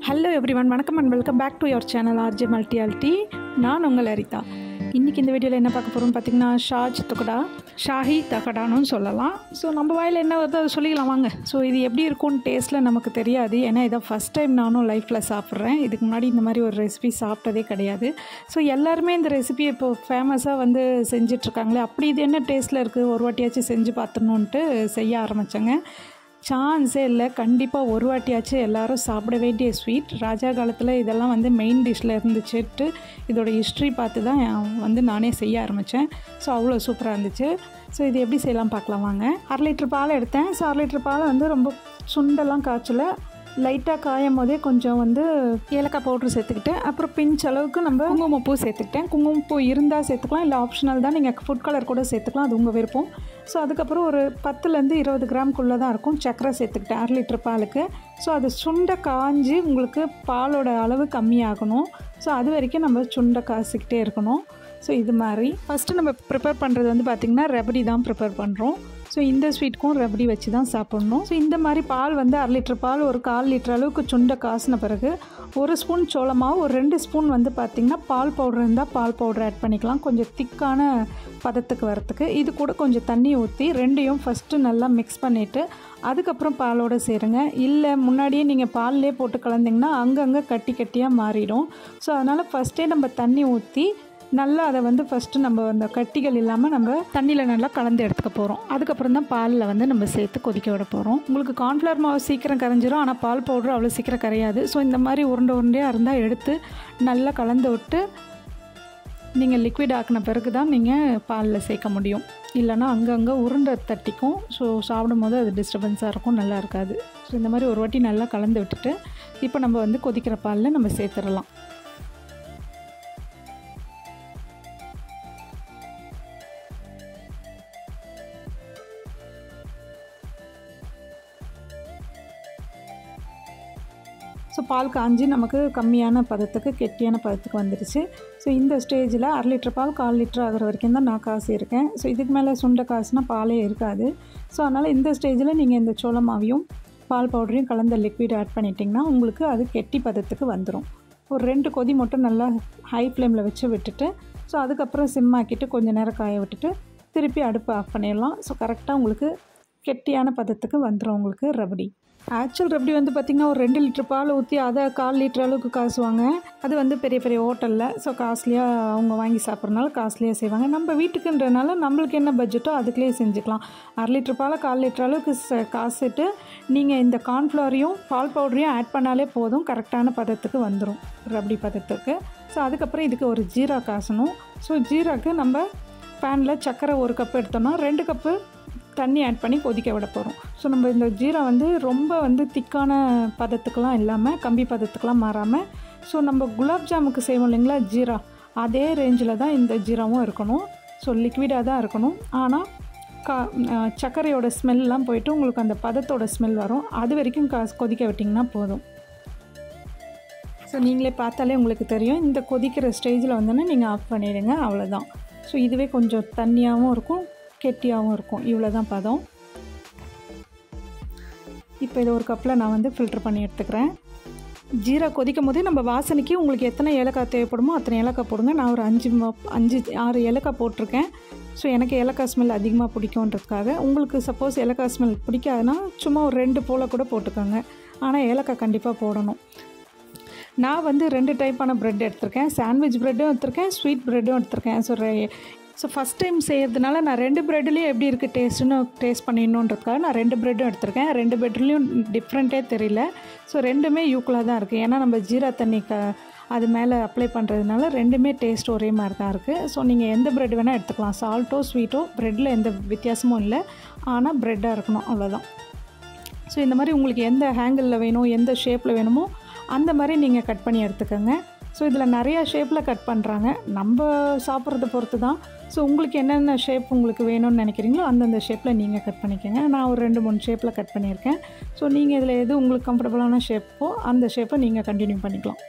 hello everyone வணக்கம் and welcome back to your channel RJ மல்டியாலிட்டி நான் உங்கள் அரிதா இன்றைக்கி இந்த வீடியோவில் என்ன பார்க்க போகிறோம்னு பார்த்தீங்கன்னா ஷாஜ் தகடா ஷாஹி தகடான்னு சொல்லலாம் ஸோ நம்ம வாயில் என்ன வருதோ அதை சொல்லிக்கலாம் வாங்க ஸோ இது எப்படி இருக்கும்னு டேஸ்ட்டில் நமக்கு தெரியாது ஏன்னா இதை ஃபஸ்ட் டைம் நானும் லைஃப்பில் சாப்பிட்றேன் இதுக்கு முன்னாடி இந்த மாதிரி ஒரு ரெசிபி சாப்பிட்டதே கிடையாது ஸோ எல்லாருமே இந்த ரெசிபி இப்போ ஃபேமஸாக வந்து செஞ்சிட்ருக்காங்களே அப்படி இது என்ன டேஸ்ட்டில் இருக்குது ஒரு வாட்டியாச்சும் செஞ்சு பார்த்துணுன்ட்டு செய்ய ஆரம்பித்தேங்க சான்ஸே இல்லை கண்டிப்பாக ஒரு வாட்டியாச்சும் எல்லாரும் சாப்பிட வேண்டிய ஸ்வீட் ராஜா காலத்தில் இதெல்லாம் வந்து மெயின் டிஷ்ஷில் இருந்துச்சுட்டு இதோட ஹிஸ்ட்ரி பார்த்து தான் வந்து நானே செய்ய ஆரம்பித்தேன் ஸோ அவ்வளோ சூப்பராக இருந்துச்சு ஸோ இது எப்படி செய்யலாம் பார்க்கலாம் வாங்க அரை லிட்டர் பால் எடுத்தேன் ஸோ அரை லிட்டர் பால் வந்து ரொம்ப சுண்டெல்லாம் காய்ச்சல லைட்டாக காயும் போதே கொஞ்சம் வந்து ஏலக்காய் பவுட்ரு சேர்த்துக்கிட்டேன் அப்புறம் பிஞ்ச் அளவுக்கு நம்ம குங்குமப்பூ சேர்த்துக்கிட்டேன் குங்குமப்பூ இருந்தால் சேர்த்துக்கலாம் இல்லை ஆப்ஷனல் தான் நீங்கள் ஃபுட் கலர் கூட சேர்த்துக்கலாம் அது உங்கள் விருப்பம் ஸோ அதுக்கப்புறம் ஒரு பத்துலேருந்து இருபது கிராம்குள்ளே தான் இருக்கும் சர்க்கரை சேர்த்துக்கிட்டேன் அரை லிட்டர் பாலுக்கு ஸோ அது சுண்டை காஞ்சி உங்களுக்கு பாலோட அளவு கம்மியாகணும் ஸோ அது வரைக்கும் நம்ம சுண்டை காய்ச்சிக்கிட்டே இருக்கணும் ஸோ இது மாதிரி ஃபஸ்ட்டு நம்ம ப்ரிப்பேர் பண்ணுறது வந்து பார்த்திங்கன்னா ரெபடி தான் ப்ரிப்பேர் பண்ணுறோம் ஸோ இந்த ஸ்வீட்க்கும் ரபடி வச்சு தான் சாப்பிட்ணும் ஸோ இந்த மாதிரி பால் வந்து அரை லிட்டர் பால் ஒரு கால் லிட்டர் அளவுக்கு சுண்டை காசின பிறகு ஒரு ஸ்பூன் சோளமாவு ஒரு ரெண்டு ஸ்பூன் வந்து பார்த்திங்கன்னா பால் பவுடர் இருந்தால் பால் பவுடர் ஆட் பண்ணிக்கலாம் கொஞ்சம் திக்கான பதத்துக்கு வரத்துக்கு இது கூட கொஞ்சம் தண்ணி ஊற்றி ரெண்டையும் ஃபஸ்ட்டு நல்லா மிக்ஸ் பண்ணிவிட்டு அதுக்கப்புறம் பாலோடு சேருங்க இல்லை முன்னாடியே நீங்கள் பால்லே போட்டு கலந்திங்கன்னா அங்கங்கே கட்டி கட்டியாக மாறிடும் ஸோ அதனால் ஃபஸ்ட்டே நம்ம தண்ணி ஊற்றி நல்லா அதை வந்து ஃபஸ்ட்டு நம்ம அந்த கட்டிகள் இல்லாமல் நம்ம தண்ணியில் நல்லா கலந்து எடுத்துக்க போகிறோம் அதுக்கப்புறம் தான் பாலில் வந்து நம்ம சேர்த்து கொதிக்க விட போகிறோம் உங்களுக்கு கார்ன்ஃப்ளவர் மாவு சீக்கிரம் கரைஞ்சிரும் ஆனால் பால் பவுடர் அவ்வளோ சீக்கிரம் கரையாது ஸோ இந்த மாதிரி உருண்டை உருண்டையாக இருந்தால் எடுத்து நல்லா கலந்து விட்டு நீங்கள் லிக்விட் ஆக்கின பிறகு தான் நீங்கள் பாலில் சேர்க்க முடியும் இல்லைனா அங்கங்கே உருண்டை தட்டிக்கும் ஸோ சாப்பிடும் போது அது டிஸ்டர்பன்ஸாக இருக்கும் நல்லா இருக்காது ஸோ இந்த மாதிரி ஒரு வாட்டி நல்லா கலந்து விட்டுட்டு இப்போ நம்ம வந்து கொதிக்கிற பாலில் நம்ம சேர்த்துடலாம் ஸோ பால் காஞ்சி நமக்கு கம்மியான பதத்துக்கு கெட்டியான பதத்துக்கு வந்துடுச்சு ஸோ இந்த ஸ்டேஜில் அரை லிட்டர் பால் கால் லிட்டர் ஆகிற வரைக்கும் தான் நான் காசு இருக்கேன் ஸோ இதுக்கு மேலே சுண்டை காசுனா பாலே இருக்காது ஸோ அதனால் இந்த ஸ்டேஜில் நீங்கள் இந்த சோளமாவையும் பால் பவுடரையும் கலந்த லிக்விட் ஆட் பண்ணிட்டிங்கன்னா உங்களுக்கு அது கெட்டி பதத்துக்கு வந்துடும் ஒரு ரெண்டு கொதி மட்டும் நல்லா ஹை ஃப்ளேமில் வச்சு விட்டுட்டு ஸோ அதுக்கப்புறம் சிம் ஆக்கிட்டு கொஞ்சம் நேரம் காய விட்டுட்டு திருப்பி அடுப்பு ஆஃப் பண்ணிடலாம் ஸோ கரெக்டாக உங்களுக்கு கெட்டியான பதத்துக்கு வந்துடும் உங்களுக்கு ரபடி ஆக்சுவல் ரபடி வந்து பார்த்திங்கன்னா ஒரு ரெண்டு லிட்டர் பால் ஊற்றி அதை கால் லிட்டர் அளவுக்கு காசுவாங்க அது வந்து பெரிய பெரிய ஹோட்டலில் ஸோ காஸ்ட்லியாக அவங்க வாங்கி சாப்பிட்றனால காஸ்ட்லியாக செய்வாங்க நம்ம வீட்டுக்குன்றனால நம்மளுக்கு என்ன பட்ஜெட்டோ அதுக்குள்ளேயே செஞ்சுக்கலாம் அரை லிட்டர் பாலை கால் லிட்டர் அளவுக்கு ச காசுட்டு நீங்கள் இந்த கார்ன்ஃப்ளவரையும் பால் பவுடரையும் ஆட் பண்ணாலே போதும் கரெக்டான பதத்துக்கு வந்துடும் ரபடி பதத்துக்கு ஸோ அதுக்கப்புறம் இதுக்கு ஒரு ஜீரா காசணும் ஸோ ஜீராக்கு நம்ம பேனில் சர்க்கரை ஒரு கப் எடுத்தோம்னா ரெண்டு கப்பு தண்ணி ஆட் பண்ணி கொதிக்க விட போகிறோம் ஸோ நம்ம இந்த ஜீரா வந்து ரொம்ப வந்து திக்கான பதத்துக்கெலாம் இல்லாமல் கம்பி பதத்துக்கெலாம் மாறாமல் ஸோ நம்ம குலாப் ஜாமுக்கு செய்வோம் இல்லைங்களா ஜீரா அதே ரேஞ்சில் தான் இந்த ஜீராவும் இருக்கணும் ஸோ லிக்விடாக தான் இருக்கணும் ஆனால் கா சர்க்கரையோட ஸ்மெல்லாம் போயிட்டு உங்களுக்கு அந்த பதத்தோட ஸ்மெல் வரும் அது வரைக்கும் கா கொதிக்க விட்டிங்கன்னா போதும் ஸோ நீங்களே பார்த்தாலே உங்களுக்கு தெரியும் இந்த கொதிக்கிற ஸ்டேஜில் வந்தோன்னே நீங்கள் ஆஃப் பண்ணிடுங்க அவ்வளோதான் ஸோ இதுவே கொஞ்சம் தண்ணியாகவும் இருக்கும் கெட்டியாகவும் இருக்கும் இவ்வளோ தான் பதம் இப்போ இதை ஒரு கப்பில் நான் வந்து ஃபில்ட்ரு பண்ணி எடுத்துக்கிறேன் ஜீரா கொதிக்கும் போதே நம்ம வாசனைக்கு உங்களுக்கு எத்தனை ஏலக்காய் தேவைப்படுமோ அத்தனை ஏலக்காய் போடுங்க நான் ஒரு அஞ்சு அஞ்சு ஆறு ஏலக்காய் போட்டிருக்கேன் ஸோ எனக்கு ஏலக்காய் ஸ்மெல் அதிகமாக பிடிக்குன்றதுக்காக உங்களுக்கு சப்போஸ் ஏலக்காய் ஸ்மெல் பிடிக்காதுன்னா சும்மா ஒரு ரெண்டு போல் கூட போட்டுக்கோங்க ஆனால் ஏலக்காய் கண்டிப்பாக போடணும் நான் வந்து ரெண்டு டைப்பான ப்ரெட் எடுத்திருக்கேன் சாண்ட்விச் ப்ரெட்டும் எடுத்திருக்கேன் ஸ்வீட் ப்ரெட்டும் எடுத்திருக்கேன் ஸோ ஸோ ஃபஸ்ட் டைம் செய்கிறதுனால நான் ரெண்டு ப்ரெட்லேயும் எப்படி இருக்குது டேஸ்ட்டுன்னு டேஸ்ட் பண்ணிடணுன்றதுக்காக நான் ரெண்டு ப்ரெட்டும் எடுத்திருக்கேன் ரெண்டு ப்ரெட்லேயும் டிஃப்ரெண்ட்டே தெரியல ஸோ ரெண்டுமே யூக்குவலாக தான் இருக்குது ஏன்னா நம்ம ஜீரா தண்ணி க அது மேலே அப்ளை பண்ணுறதுனால ரெண்டுமே டேஸ்ட் ஒரே மாதிரி தான் இருக்குது ஸோ நீங்கள் எந்த ப்ரெட் வேணால் எடுத்துக்கலாம் சால்ட்டோ ஸ்வீட்டோ ப்ரெட்டில் எந்த வித்தியாசமும் இல்லை ஆனால் ப்ரெட்டாக இருக்கணும் அவ்வளோதான் ஸோ இந்த மாதிரி உங்களுக்கு எந்த ஹேங்கிளில் வேணும் எந்த ஷேப்பில் வேணுமோ அந்த மாதிரி நீங்கள் கட் பண்ணி எடுத்துக்கோங்க ஸோ இதில் நிறையா ஷேப்பில் கட் பண்ணுறாங்க நம்ம சாப்பிட்றத பொறுத்து தான் ஸோ உங்களுக்கு என்னென்ன ஷேப் உங்களுக்கு வேணும்னு நினைக்கிறீங்களோ அந்தந்த ஷேப்பில் நீங்கள் கட் பண்ணிக்கோங்க நான் ஒரு ரெண்டு மூணு ஷேப்பில் கட் பண்ணியிருக்கேன் ஸோ நீங்கள் இதில் எது உங்களுக்கு கம்ஃபர்டபுளான ஷேப்போ அந்த ஷேப்பை நீங்கள் கண்டினியூ பண்ணிக்கலாம்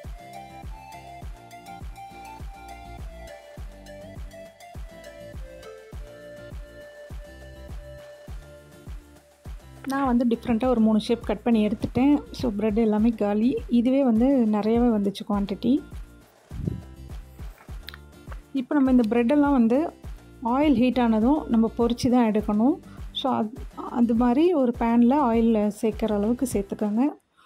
நான் நான் வந்து டிஃப்ரெண்ட்டாக ஒரு மூணு ஷேப் கட் பண்ணி எடுத்துட்டேன் ஸோ ப்ரெட் எல்லாமே காலி இதுவே வந்து நிறையவே வந்துச்சு குவான்டிட்டி இப்போ நம்ம இந்த ப்ரெட்டெல்லாம் வந்து ஆயில் ஹீட் ஆனதும் நம்ம பொரிச்சு தான் எடுக்கணும் ஸோ அது அது மாதிரி ஒரு பேனில் ஆயிலில் சேர்க்குற அளவுக்கு சேர்த்துக்கோங்க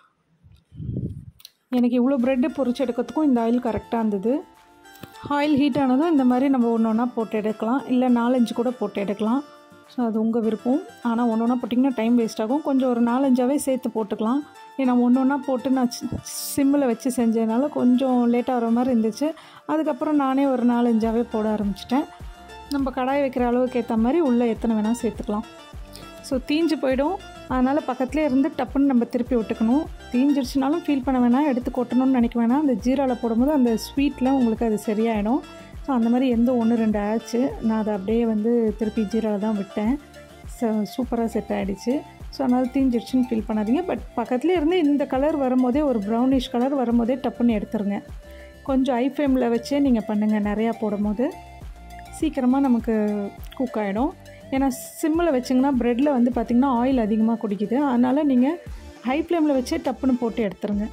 எனக்கு இவ்வளோ ப்ரெட்டு பொரிச்சு எடுக்கிறதுக்கும் இந்த ஆயில் கரெக்டாக இருந்தது ஆயில் ஹீட் ஆனதும் இந்த மாதிரி நம்ம ஒன்று ஒன்றா போட்டு எடுக்கலாம் இல்லை நாலஞ்சு கூட போட்டு எடுக்கலாம் ஸோ அது உங்கள் விருப்பம் ஆனால் ஒன்று ஒன்றா போட்டிங்கன்னா டைம் வேஸ்ட் ஆகும் கொஞ்சம் ஒரு நாலஞ்சாவே சேர்த்து போட்டுக்கலாம் ஏன்னா ஒன்று ஒன்றா போட்டு நான் சிம்மில் வச்சு செஞ்சதுனால கொஞ்சம் லேட்டாக வர மாதிரி இருந்துச்சு அதுக்கப்புறம் நானே ஒரு நாலஞ்சாவே போட ஆரம்பிச்சிட்டேன் நம்ம கடாய் வைக்கிற அளவுக்கு ஏற்ற மாதிரி உள்ளே எத்தனை வேணால் சேர்த்துக்கலாம் ஸோ தீஞ்சு போயிடும் அதனால் பக்கத்துலேயே இருந்து டப்புன்னு நம்ம திருப்பி விட்டுக்கணும் தீஞ்சிருச்சுனாலும் ஃபீல் பண்ண வேணாம் எடுத்து கொட்டணும்னு நினைக்க வேணாம் அந்த ஜீராவில் போடும்போது அந்த ஸ்வீட்டில் உங்களுக்கு அது சரியாயிடும் ஸோ அந்த மாதிரி எந்த ஒன்று ரெண்டு ஆச்சு நான் அதை அப்படியே வந்து திருப்பி ஜீராவில் தான் விட்டேன் ஸோ சூப்பராக செட் ஆகிடுச்சு ஸோ அதனால் தீஞ்சிருச்சுன்னு ஃபீல் பண்ணாதீங்க பட் பக்கத்துலேயே இருந்து இந்த கலர் வரும்போதே ஒரு ப்ரௌனிஷ் கலர் வரும்போதே டப்புன்னு எடுத்துருங்க கொஞ்சம் ஐ ஃப்ளேமில் வச்சே நீங்கள் பண்ணுங்கள் நிறையா போடும்போது சீக்கிரமாக நமக்கு குக் ஆகிடும் ஏன்னா சிம்மில் வச்சிங்கன்னா ப்ரெட்டில் வந்து பார்த்திங்கன்னா ஆயில் அதிகமாக குடிக்குது அதனால் நீங்கள் ஹை ஃப்ளேமில் வச்சே டப்புன்னு போட்டு எடுத்துருங்க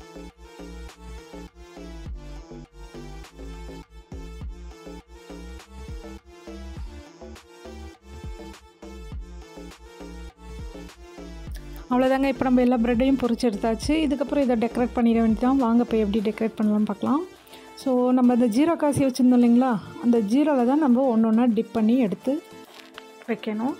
அவ்வளோதாங்க இப்போ நம்ம எல்லா ப்ரெட்டையும் பொரிச்சு எடுத்தாச்சு இதுக்கப்புறம் இதை டெக்கரேட் பண்ணிட வேண்டியதான் வாங்க போய் எப்படி டெக்கரேட் பண்ணலாம் பார்க்கலாம் ஸோ நம்ம இந்த ஜீரா காசி வச்சுருந்தோம் இல்லைங்களா அந்த ஜீராவில் தான் நம்ம ஒன்று ஒன்றா டிப் பண்ணி எடுத்து வைக்கணும்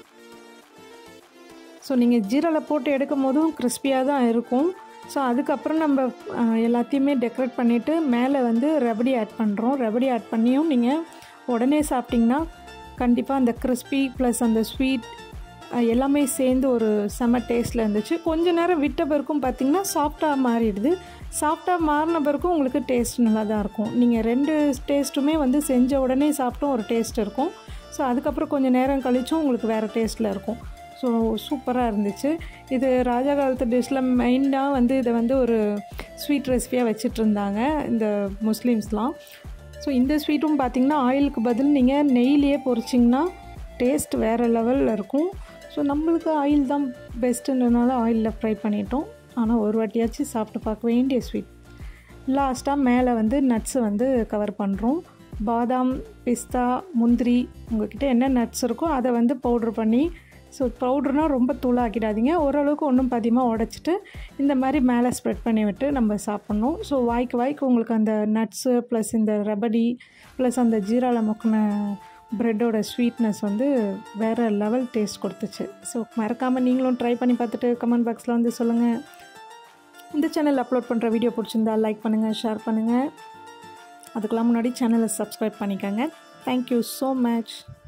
ஸோ நீங்கள் ஜீராவில் போட்டு எடுக்கும் போதும் கிறிஸ்பியாக தான் இருக்கும் ஸோ அதுக்கப்புறம் நம்ம அஹ், எல்லாத்தையுமே டெக்கரேட் பண்ணிவிட்டு மேலே வந்து ரபடி ஆட் பண்ணுறோம் ரபடி ஆட் பண்ணியும் நீங்கள் உடனே சாப்பிட்டிங்கன்னா கண்டிப்பாக அந்த கிறிஸ்பி ப்ளஸ் அந்த ஸ்வீட் எல்லாமே சேர்ந்து ஒரு செம டேஸ்ட்டில் இருந்துச்சு கொஞ்ச நேரம் விட்ட பிறக்கும் பார்த்திங்கன்னா சாஃப்டாக மாறிடுது சாஃப்டாக மாறின பிறக்கும் உங்களுக்கு டேஸ்ட் நல்லா தான் இருக்கும் நீங்கள் ரெண்டு டேஸ்ட்டுமே வந்து செஞ்ச உடனே சாப்பிட்டும் ஒரு டேஸ்ட் இருக்கும் ஸோ அதுக்கப்புறம் கொஞ்சம் நேரம் கழிச்சும் உங்களுக்கு வேறு டேஸ்ட்டில் இருக்கும் ஸோ சூப்பராக இருந்துச்சு இது ராஜா காலத்து டிஷ்ஷில் மெயினாக வந்து இதை வந்து ஒரு ஸ்வீட் ரெசிபியாக வச்சுட்டு இருந்தாங்க இந்த முஸ்லீம்ஸ்லாம் ஸோ இந்த ஸ்வீட்டும் பார்த்திங்கன்னா ஆயிலுக்கு பதில் நீங்கள் நெய்லேயே பொரிச்சிங்கன்னா டேஸ்ட் வேறு லெவலில் இருக்கும் ஸோ நம்மளுக்கு ஆயில் தான் பெஸ்ட்டுன்றனால ஆயிலில் ஃப்ரை பண்ணிட்டோம் ஆனால் ஒரு வாட்டியாச்சும் சாப்பிட்டு பார்க்க வேண்டிய ஸ்வீட் லாஸ்ட்டாக மேலே வந்து நட்ஸு வந்து கவர் பண்ணுறோம் பாதாம் பிஸ்தா முந்திரி உங்கள்கிட்ட என்ன நட்ஸ் இருக்கோ அதை வந்து பவுட்ரு பண்ணி ஸோ பவுட்ருனால் ரொம்ப தூளாக்கிடாதீங்க ஓரளவுக்கு ஒன்றும் பாதியமாக உடச்சிட்டு இந்த மாதிரி மேலே ஸ்ப்ரெட் பண்ணி விட்டு நம்ம சாப்பிட்ணும் ஸோ வாய்க்கு வாய்க்கு உங்களுக்கு அந்த நட்ஸு ப்ளஸ் இந்த ரபடி ப்ளஸ் அந்த ஜீராவில் முக்கின ப்ரெட்டோட ஸ்வீட்னஸ் வந்து வேறு லெவல் டேஸ்ட் கொடுத்துச்சு ஸோ மறக்காமல் நீங்களும் ட்ரை பண்ணி பார்த்துட்டு கமெண்ட் பாக்ஸில் வந்து சொல்லுங்கள் இந்த சேனல் அப்லோட் பண்ணுற வீடியோ பிடிச்சிருந்தா லைக் பண்ணுங்கள் ஷேர் பண்ணுங்கள் அதுக்கெல்லாம் முன்னாடி சேனலை சப்ஸ்கிரைப் பண்ணிக்கோங்க தேங்க்யூ ஸோ மச்